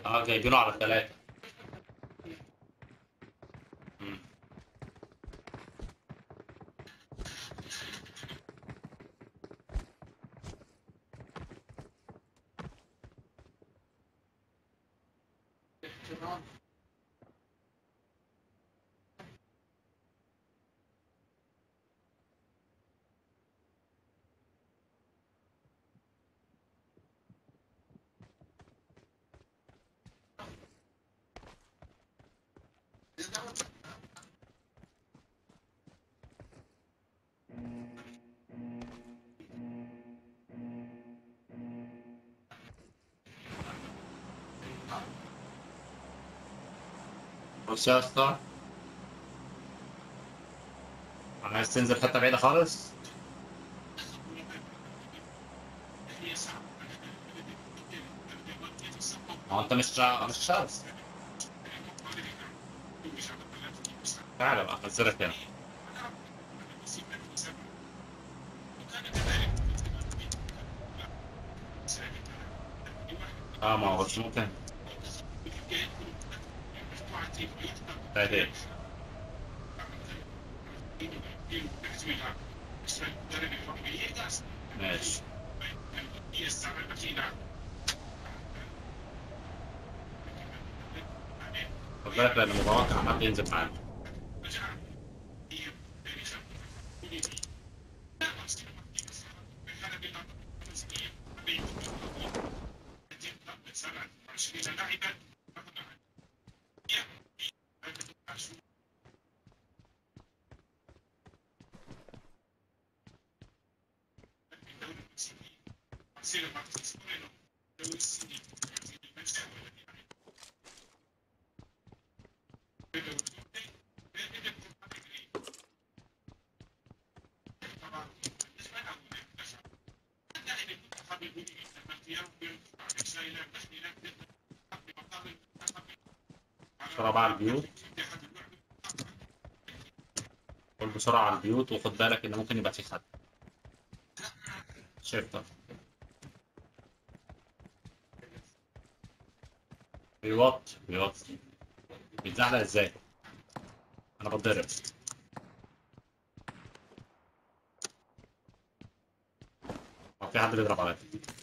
اه جايبينه على الثلاثة بص يا اسطى عايز تنزل حتة بعيدة خالص ما هو انت مش مش شمس تعالى بقى انزلك هنا اه ما هو بس ممكن بعدين ماشي خد بالك لان متوقع حد ينزل معانا بسرعة بقى على البيوت قول بسرعة على البيوت وخد بالك ان ممكن يبقى في حد شرطة بيوطي بيوطي بيتزحلق ازاي؟ انا بتضرب هو في حد بيضرب عليا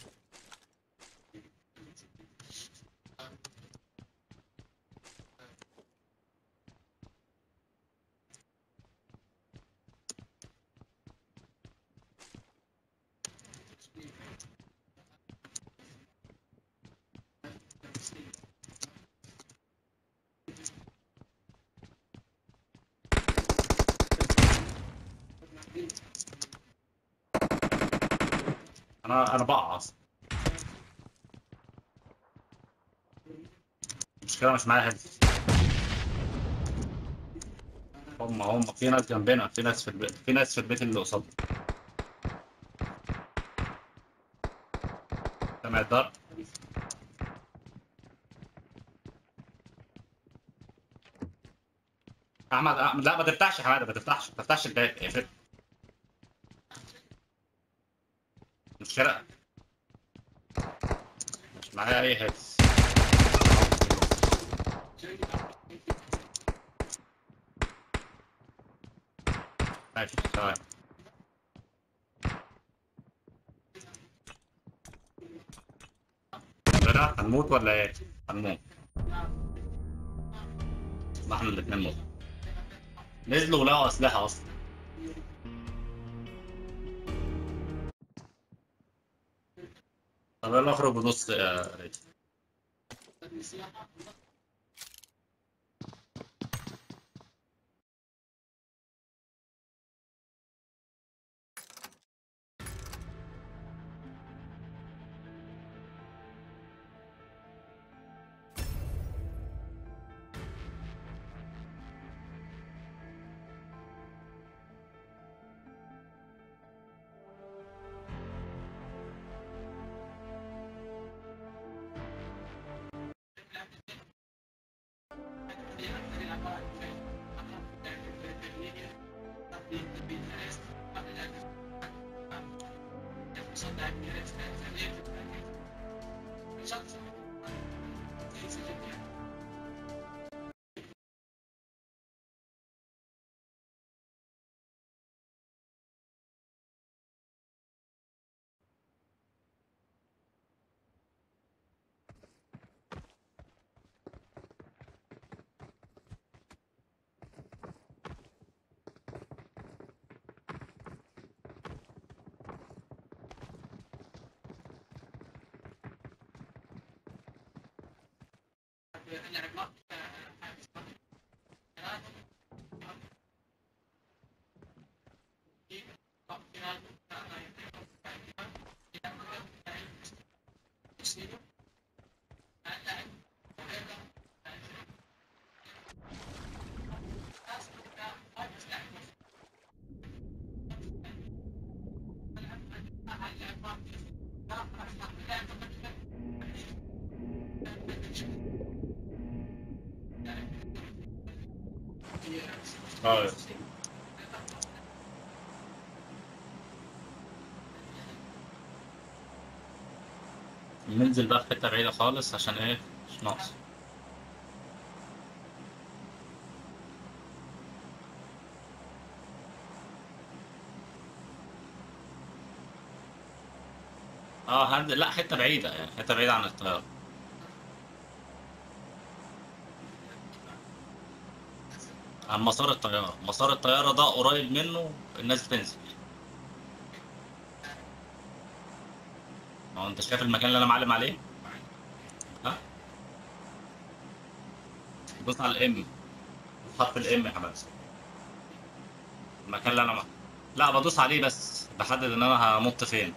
انا انا بقع اصلا المشكلة مش معايا هيلث هم هم في ناس جنبنا في ناس في البيت في ناس في البيت اللي قصادنا سامع الضرب احمد احمد لا ما تفتحش يا حماده ما تفتحش ما تفتحش الباب اقفل مش شرق مش معايا اي هيلث ماشي تمام كده هنموت ولا ايه؟ هنموت ما احنا الاتنين موت نزلوا ولقوا اسلحه اصلا طب يلا اخرج بنص آه، ريت. اه يا أسطى. ننزل بقى في حتة بعيدة خالص عشان ايه مش ناقص اه هنزل لا حتة بعيدة يعني حتة بعيدة عن الطيارة عن مسار الطيارة مسار الطيارة ده قريب منه الناس بتنزل ما هو انت شايف المكان اللي انا معلم عليه ها بص على الام حرف الام يا حبيبي المكان اللي انا مع... لا بدوس عليه بس بحدد ان انا هنط فين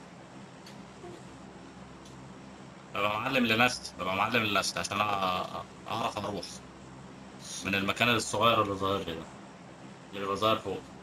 ببقى معلم لنفسي ببقى معلم لنفسي عشان أ- اعرف اروح من المكان الصغير اللي ظاهر لي ده اللي بيبقى ظاهر فوق